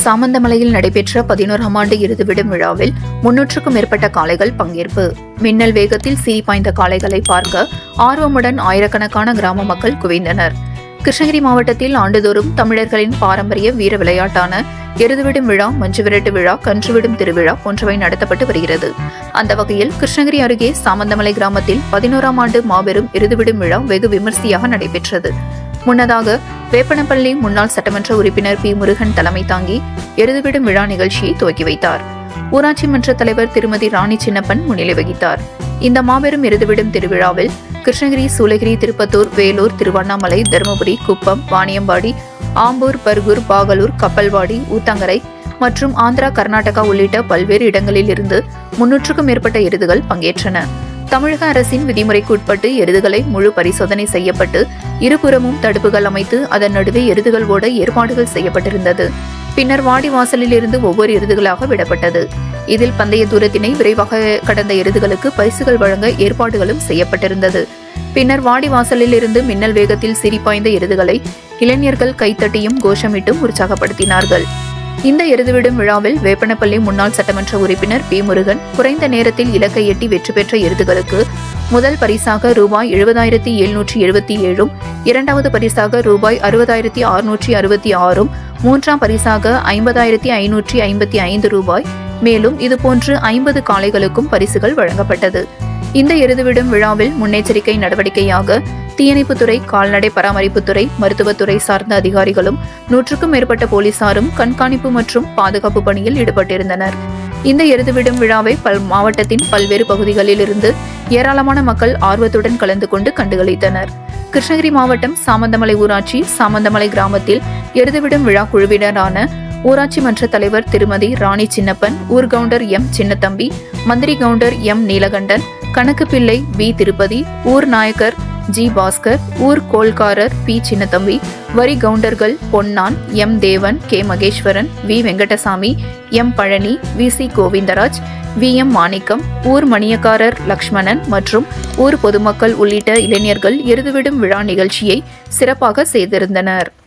சாமந்தமலையில் நடைபெற்ற பதினோராம் ஆண்டு இறுதிவிடும் விழாவில் முன்னூற்றுக்கும் மேற்பட்ட காளைகள் பங்கேற்பு மின்னல் வேகத்தில் சீறி பாய்ந்த காளைகளை பார்க்க ஆர்வமுடன் ஆயிரக்கணக்கான கிராம மக்கள் குவிந்தனர் கிருஷ்ணகிரி மாவட்டத்தில் ஆண்டுதோறும் தமிழர்களின் பாரம்பரிய வீர விளையாட்டான எருதுவிடும் விழா மஞ்சுவிரட்டு விழா கன்றுவிடும் திருவிழா போன்றவை நடத்தப்பட்டு வருகிறது அந்த வகையில் கிருஷ்ணகிரி அருகே சாமந்தமலை கிராமத்தில் பதினோராம் ஆண்டு மாபெரும் எருதுவிடும் விழா வெகு விமர்சையாக நடைபெற்றது முன்னதாக வேப்பனப்பள்ளி முன்னாள் சட்டமன்ற உறுப்பினர் பி முருகன் தலைமை தாங்கி எருதுவிடும் விழா நிகழ்ச்சியை துவக்கி வைத்தார் ஊராட்சி மன்ற தலைவர் திருமதி ராணி சின்னப்பன் முன்னிலை வகித்தார் இந்த மாபெரும் எருதுவிடும் திருவிழாவில் கிருஷ்ணகிரி சூளகிரி திருப்பத்தூர் வேலூர் திருவண்ணாமலை தருமபுரி குப்பம் வாணியம்பாடி ஆம்பூர் பர்கூர் பாகலூர் கப்பல்வாடி ஊத்தங்கரை மற்றும் ஆந்திரா கர்நாடகா உள்ளிட்ட பல்வேறு இடங்களில் இருந்து முன்னூற்றுக்கும் மேற்பட்ட எருதுகள் பங்கேற்றன தமிழக அரசின் விதிமுறைக்கு உட்பட்டு எருதுகளை முழு பரிசோதனை செய்யப்பட்டு இருபுறமும் தடுப்புகள் அமைத்து அதன் நடுவே எருதுகள் ஓட ஏற்பாடுகள் செய்யப்பட்டிருந்தது பின்னர் வாடி வாசலில் இருந்து ஒவ்வொரு எருதுகளாக விடப்பட்டது இதில் பந்தய தூரத்தினை விரைவாக கடந்த எருதுகளுக்கு பரிசுகள் வழங்க ஏற்பாடுகளும் செய்யப்பட்டிருந்தது பின்னர் வாடி வாசலில் இருந்து மின்னல் வேகத்தில் சிரிப்பாய்ந்த எருதுகளை இளைஞர்கள் கைத்தட்டியும் கோஷமிட்டும் உற்சாகப்படுத்தினார்கள் இந்த எருதுவிடும் விழாவில் வேப்பனப்பள்ளி முன்னாள் சட்டமன்ற உறுப்பினர் பி முருகன் குறைந்த நேரத்தில் இலக்கை எட்டி வெற்றி பெற்ற எருதுகளுக்கு முதல் பரிசாக ரூபாய் எழுபதாயிரத்தி எழுநூற்றி எழுபத்தி ஏழும் இரண்டாவது பரிசாக ரூபாய் அறுபதாயிரத்தி அறுநூற்றி அறுபத்தி ஆறும் மூன்றாம் பரிசாக ஐம்பதாயிரத்தி ஐநூற்றி ஐம்பத்தி ஐந்து ரூபாய் மேலும் இதுபோன்று ஐம்பது காளைகளுக்கும் பரிசுகள் வழங்கப்பட்டது இந்த எருதுவிடும் விழாவில் முன்னெச்சரிக்கை நடவடிக்கையாக தீயணைப்புத்துறை கால்நடை பராமரிப்புத்துறை மருத்துவத்துறை சார்ந்த அதிகாரிகளும் நூற்றுக்கும் மேற்பட்ட போலீசாரும் கண்காணிப்பு மற்றும் பாதுகாப்பு பணியில் ஈடுபட்டிருந்தனர் இந்த எருதுவிடும் விழாவை பல் மாவட்டத்தின் பல்வேறு பகுதிகளில் இருந்து ஏராளமான மக்கள் ஆர்வத்துடன் கலந்து கொண்டு கண்டுகளித்தனர் கிருஷ்ணகிரி மாவட்டம் சாமந்தமலை ஊராட்சி சாமந்தமலை கிராமத்தில் எருதுவிடும் விழா குழுவினரான ஊராட்சி மன்ற தலைவர் திருமதி ராணி சின்னப்பன் ஊர் கவுண்டர் எம் சின்னத்தம்பி மந்திரி கவுண்டர் எம் நீலகண்டன் கணக்கு பிள்ளை வி திருப்பதி ஊர் நாயக்கர் ஜி பாஸ்கர் ஊர் கோல்காரர் பி சின்னத்தம்பி வரி கவுண்டர்கள் Ponnan M Devan K Maheswaran V Venkatasamy M Palani V C Govindaraj V M Manickam ஊர் மணியக்காரர் லக்ஷ்மணன் மற்றும் ஊர் பொதுமக்கள் உள்ளிட்ட இளைஞர்கள் எருதுவிடும் விழா நிகழ்ச்சியை சிறப்பாக செய்திருந்தனர்